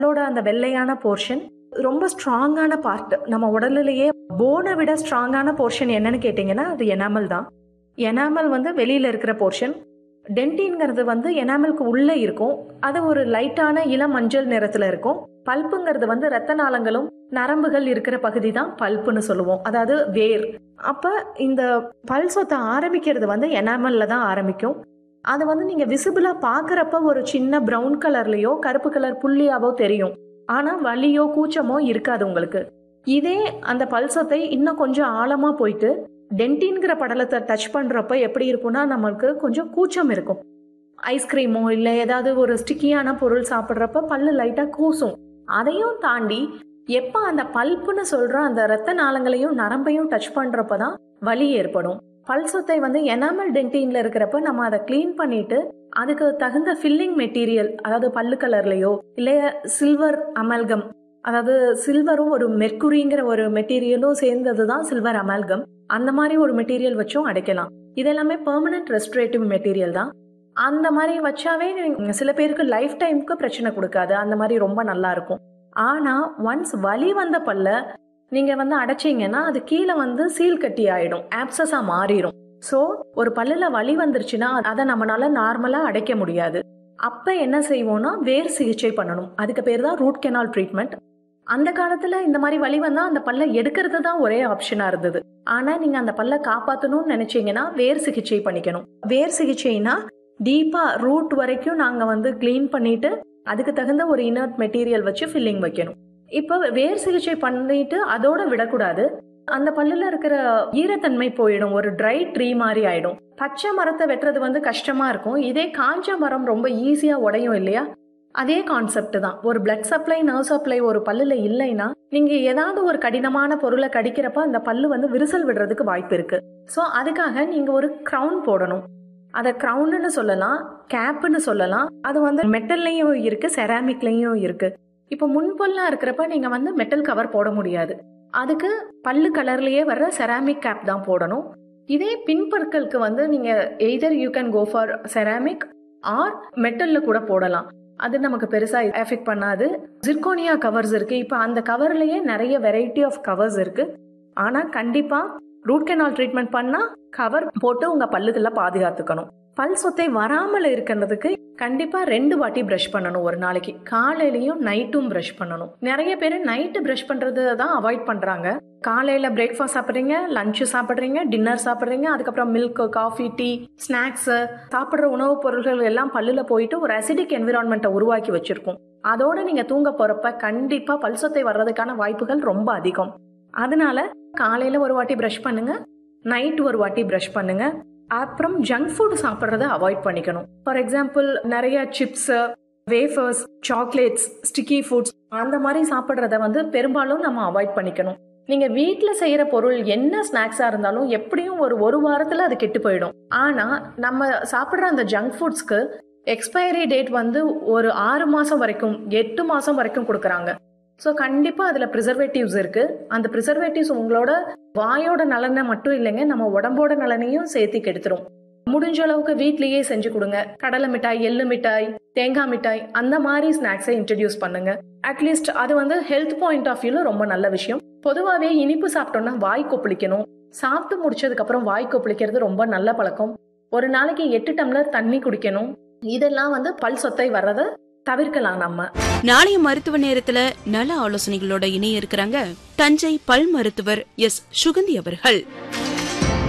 அதோட அந்த வெள்ளையான போர்ஷன் ரொம்ப ஸ்ட்ராங்கான பார்ட் நம்ம உடலிலேயே போனை விட ஸ்ட்ராங்கான போர்ஷன் என்னன்னு கேட்டிங்கன்னா அது எனாமல் தான் எனாமல் வந்து வெளியில் இருக்கிற போர்ஷன் டென்டின்ங்கிறது வந்து எனாமலுக்கு உள்ளே இருக்கும் அது ஒரு லைட்டான இளம் மஞ்சள் நிறத்தில் இருக்கும் பல்ப்புங்கிறது வந்து ரத்த நாளங்களும் நரம்புகள் இருக்கிற பகுதி தான் பல்ப்புன்னு சொல்லுவோம் அதாவது வேர் அப்போ இந்த பல் சொத்தை ஆரம்பிக்கிறது வந்து எனாமல்ல தான் ஆரம்பிக்கும் அது வந்து நீங்கள் விசிபிளாக பார்க்குறப்ப ஒரு சின்ன ப்ரௌன் கலர்லேயோ கருப்பு கலர் புள்ளியாவோ தெரியும் ஆனால் வலியோ கூச்சமோ இருக்காது உங்களுக்கு இதே அந்த பல்சத்தை இன்னும் கொஞ்சம் ஆழமாக போயிட்டு டென்டின்கிற படலத்தை டச் பண்ணுறப்ப எப்படி இருக்கும்னா நமக்கு கொஞ்சம் கூச்சம் இருக்கும் ஐஸ்கிரீமோ இல்லை ஏதாவது ஒரு ஸ்டிக்கியான பொருள் சாப்பிட்றப்ப பல்லு லைட்டாக கூசும் அதையும் தாண்டி எப்போ அந்த பல்ப்புன்னு சொல்கிற அந்த ரத்த நாளங்களையும் நரம்பையும் டச் பண்ணுறப்ப தான் வலி ஏற்படும் பல் சொத்தை வந்து எனாமல் டென்டின்ல இருக்கிறப்ப நம்ம அதை க்ளீன் பண்ணிட்டு அதுக்கு தகுந்த ஃபில்லிங் மெட்டீரியல் அதாவது பல்லு கலர்லயோ இல்லை சில்வர் அமல்கம் அதாவது சில்வரும் ஒரு மெர்க்குரிங்கிற ஒரு மெட்டீரியலும் சேர்ந்தது தான் சில்வர் அமல்கம் அந்த மாதிரி ஒரு மெட்டீரியல் வச்சும் அடைக்கலாம் இது எல்லாமே பெர்மனன்ட் ரெஸ்டரேட்டிவ் மெட்டீரியல் தான் அந்த மாதிரி வச்சாவே நீங்க- சில பேருக்கு லைஃப் டைமுக்கு பிரச்சனை கொடுக்காது அந்த மாதிரி ரொம்ப நல்லா இருக்கும் ஆனா ஒன்ஸ் வலி வந்த பல்ல நீங்க வந்து அடைச்சீங்கன்னா அது கீழே வந்து சீல் கட்டி ஆயிடும் ஆப்சஸா மாறிடும் ஸோ ஒரு பல்லுல வலி வந்துருச்சுன்னா அதை நம்மளால நார்மலா அடைக்க முடியாது அப்ப என்ன செய்வோம்னா வேர் சிகிச்சை பண்ணணும் அதுக்கு பேர் தான் ரூட் கெனால் ட்ரீட்மெண்ட் அந்த காலத்துல இந்த மாதிரி வலி வந்தா அந்த பல்லை எடுக்கிறது தான் ஒரே ஆப்ஷனா இருந்தது ஆனா நீங்க அந்த பல்லை காப்பாத்தணும்னு நினைச்சீங்கன்னா வேர் சிகிச்சை பண்ணிக்கணும் வேர் சிகிச்சைனா டீப்பா ரூட் வரைக்கும் நாங்க வந்து க்ளீன் பண்ணிட்டு அதுக்கு தகுந்த ஒரு இனர்ட் மெட்டீரியல் வச்சு ஃபில்லிங் வைக்கணும் இப்போ வேர் சிகிச்சை பண்ணிட்டு அதோட விடக்கூடாது அந்த பல்லுல இருக்கிற ஈரத்தன்மை போயிடும் ஒரு ட்ரை ட்ரீ மாதிரி ஆயிடும் பச்சை மரத்தை வெட்டுறது வந்து கஷ்டமா இருக்கும் இதே காஞ்ச மரம் ரொம்ப ஈஸியா உடையும் இல்லையா அதே கான்செப்ட் தான் ஒரு பிளட் சப்ளை நர்வ் சப்ளை ஒரு பல்லுல இல்லைன்னா நீங்க ஏதாவது ஒரு கடினமான பொருளை கடிக்கிறப்ப அந்த பல்லு வந்து விரிசல் விடுறதுக்கு வாய்ப்பு இருக்கு ஸோ அதுக்காக நீங்க ஒரு க்ரௌன் போடணும் அதை க்ரௌன்னு சொல்லலாம் கேப்புன்னு சொல்லலாம் அது வந்து மெட்டல்லையும் இருக்கு செராமிக்லையும் இருக்கு இப்போ முன்பொல்லாம் இருக்கிறப்ப நீங்க வந்து மெட்டல் கவர் போட முடியாது அதுக்கு பல்லு கலர்லயே வர்ற செராமிக் கேப் தான் போடணும் இதே பின்பற்களுக்கு வந்து நீங்க either you can go for ceramic or மெட்டல்ல கூட போடலாம் அது நமக்கு பெருசா எஃபெக்ட் பண்ணாது ஜிர்கோனியா கவர்ஸ் இருக்கு இப்போ அந்த கவர்லயே நிறைய வெரைட்டி ஆஃப் கவர்ஸ் இருக்கு ஆனா கண்டிப்பா ரூட் கெனால் ட்ரீட்மெண்ட் பண்ணா கவர் போட்டு உங்க பல்லுகளை பாதுகாத்துக்கணும் பல் சொத்தை வராமல் இருக்கிறதுக்கு கண்டிப்பா ரெண்டு வாட்டி பிரஷ் பண்ணணும் ஒரு நாளைக்கு காலையிலயும் நைட்டும் பிரஷ் பண்ணணும் நிறைய பேர் நைட்டு பிரஷ் பண்றது தான் அவாய்ட் பண்றாங்க காலையில பிரேக்ஃபாஸ்ட் சாப்பிட்றீங்க லஞ்ச் சாப்பிட்றீங்க டின்னர் சாப்பிட்றீங்க அதுக்கப்புறம் மில்க் காஃபி டீ ஸ்நாக்ஸ் சாப்பிட்ற உணவுப் பொருட்கள் எல்லாம் பல்லுல போயிட்டு ஒரு அசிடிக் என்விரான்மெண்ட்டை உருவாக்கி வச்சிருக்கும் அதோட நீங்க தூங்க போறப்ப கண்டிப்பா பல் சொத்தை வர்றதுக்கான வாய்ப்புகள் ரொம்ப அதிகம் அதனால காலையில ஒரு வாட்டி பிரஷ் பண்ணுங்க நைட் ஒரு வாட்டி பிரஷ் பண்ணுங்க அப்புறம் ஜங்க் ஃபுட் சாப்பிட்றத அவாய்ட் பண்ணிக்கணும் ஃபார் எக்ஸாம்பிள் நிறைய chips wafers chocolates sticky foods அந்த மாதிரி சாப்பிட்றத வந்து பெரும்பாலும் நம்ம அவாய்ட் பண்ணிக்கணும் நீங்க வீட்ல செய்யற பொருள் என்ன ஸ்நாக்ஸா இருந்தாலும் எப்படியும் ஒரு ஒரு வாரத்துல அது கெட்டு போயிடும் ஆனா நம்ம சாப்பிடுற அந்த ஜங்க் ஃபுட்ஸ்க்கு எக்ஸ்பைரி டேட் வந்து ஒரு ஆறு மாசம் வரைக்கும் எட்டு மாசம் வரைக்கும் கொடுக்குறாங்க ஸோ கண்டிப்பா அதுல ப்ரிசர்வேட்டிவ்ஸ் இருக்கு அந்த ப்ரிசர்வேட்டிவ்ஸ் உங்களோட வாயோட நலனை மட்டும் இல்லைங்க நம்ம உடம்போட நலனையும் சேர்த்து கெடுத்துரும் முடிஞ்ச அளவுக்கு வீட்லயே செஞ்சு கொடுங்க கடலை மிட்டாய் எள்ளு மிட்டாய் தேங்காய் மிட்டாய் அந்த மாதிரி ஸ்நாக்ஸை இன்ட்ரடியூஸ் பண்ணுங்க அட்லீஸ்ட் அது வந்து ஹெல்த் பாயிண்ட் ஆஃப் வியூல ரொம்ப நல்ல விஷயம் பொதுவாகவே இனிப்பு சாப்பிட்டோம்னா வாய் கொப்பளிக்கணும் சாப்பிட்டு முடிச்சதுக்கு அப்புறம் வாய் கொப்பளிக்கிறது ரொம்ப நல்ல பழக்கம் ஒரு நாளைக்கு எட்டு டம்ளர் தண்ணி குடிக்கணும் இதெல்லாம் வந்து பல் சொத்தை வர்றதை தவிர்க்கலாம் நம்ம நாளைய மருத்துவ நேரத்துல நல ஆலோசனைகளோட இணைய இருக்கிறாங்க தஞ்சை பல் மருத்துவர் எஸ் சுகந்தி அவர்கள்